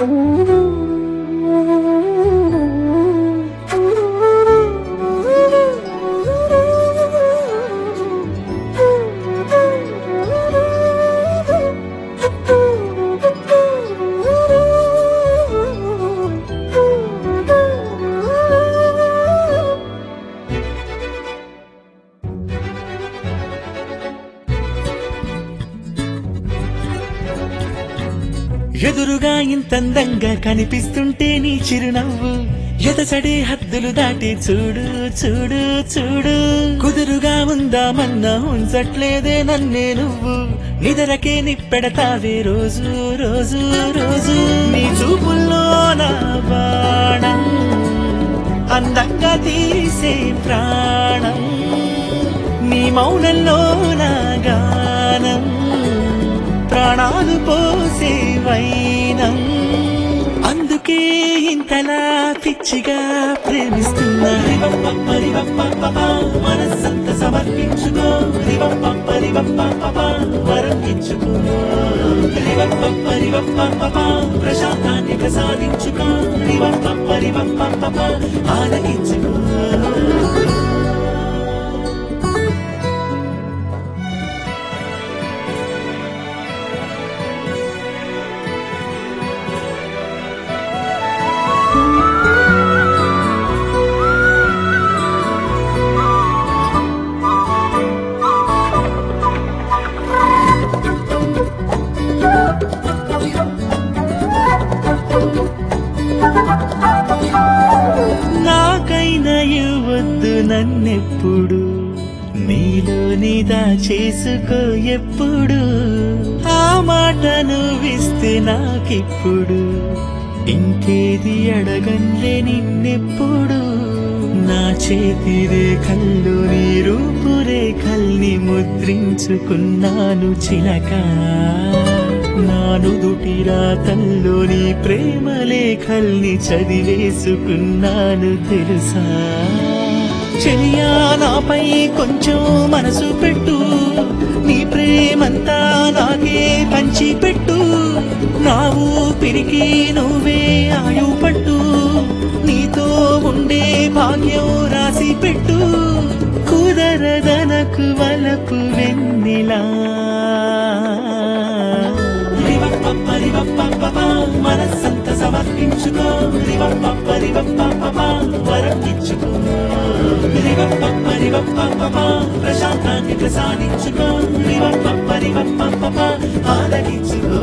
ఎదురుగా ఇంతందంగా కనిపిస్తుంటే నీ చిరునవ్వు ఎదసడే హద్దులు దాటి చూడు చూడు చూడు కుదురుగా ఉందామన్నా ఉంచట్లేదే నన్నే నువ్వు నిదరకే నిప్పెడతావే రోజు రోజు రోజు నీ చూపుల్లో నా బాణం అందంగా తీసే ప్రాణం నీ మౌనంలో నా గానం ప్రాణాలు పోసే వైనం అందుకే ఇంతలా పిచ్చిగా ప్రేమిస్తున్నా రివప్పరివప్పపప, మనస్సంత సమర్పించుకో రివప్పరివప్పపప, వరం ఇచ్చుకో రివప్పరివప్పపప, ప్రశాంతాన్ని ప్రసాదించుకో రివప్పరివప్పపప, ఆలకించుకో నాకైనా ఇవ్వద్దు నన్నెప్పుడు నీలో నీదా చేసుకో ఎప్పుడు ఆ మాట నువ్విస్తే నాకిప్పుడు ఇంకేది అడగన్లే నిన్నెప్పుడు నా చేతి రేఖల్లో నీ రూపురేఖల్ని ముద్రించుకున్నాను చిలక నా నుదుటి రాతల్లో నీ ప్రేమ లేఖల్ని చదివేసుకున్నాను తెలుసా చెలియా నాపై కొంచెం మనసు పెట్టు నీ ప్రేమంతా నాకే పంచి పెట్టు నా ఊపిరికి నువ్వే ఆయు పట్టు నీతో ఉండే భాగ్యం రాసి పెట్టు కుదరదనకు వలపు వెన్నెలా రివప్పరివప్పపప, మనస్సంత సమర్పించుకో రివప్పరివప్పపప, వరం ఇచ్చుకో రివప్పరివప్పపప, ప్రశాంతాన్ని ప్రసాదించుకో రివప్పరివప్పపప, ఆలకించుకో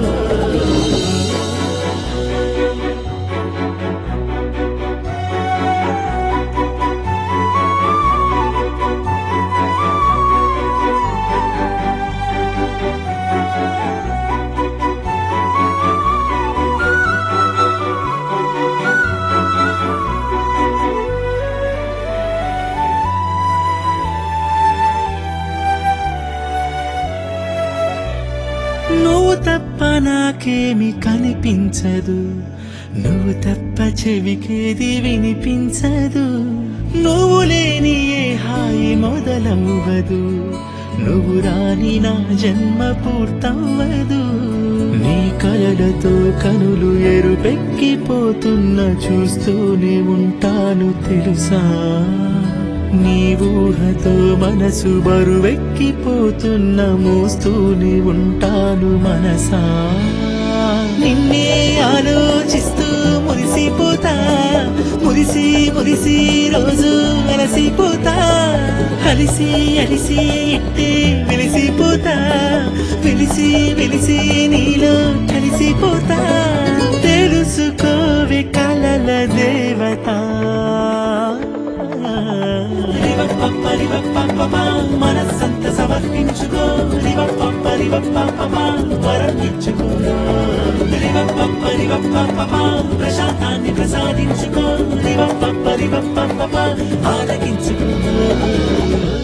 నువ్వు తప్ప నాకేమి కనిపించదు నువ్వు తప్ప చెవికేది వినిపించదు నువ్వు లేని ఏ హాయి మొదలవ్వదు నువ్వు రాని నా జన్మ పూర్తవ్వదు నీ కలలతో కనులు ఎరుపెక్కిపోతున్న చూస్తూనే ఉంటాను తెలుసా నీ ఊహతో మనసు బరువెక్కిపోతున్న మోస్తూనే ఉంటాను మనసా నిన్నే ఆలోచిస్తూ మురిసిపోతా మురిసి మురిసి రోజు అలసిపోతా అలిసి అలిసి ఇట్టే వెలిసిపోతా వెలిసి వెలిసి నీలో కలిసిపోతా తెలుసుకోవే కలల దేవత రివప్పరివప్పపప, మనస్సంత సమర్పించుకో రివప్పరివప్పపప, వరం ఇచ్చుకో రివప్పరివప్పపప, ప్రశాంతాన్ని ప్రసాదించుకో రివప్పరివప్పపప, ఆలకించుకో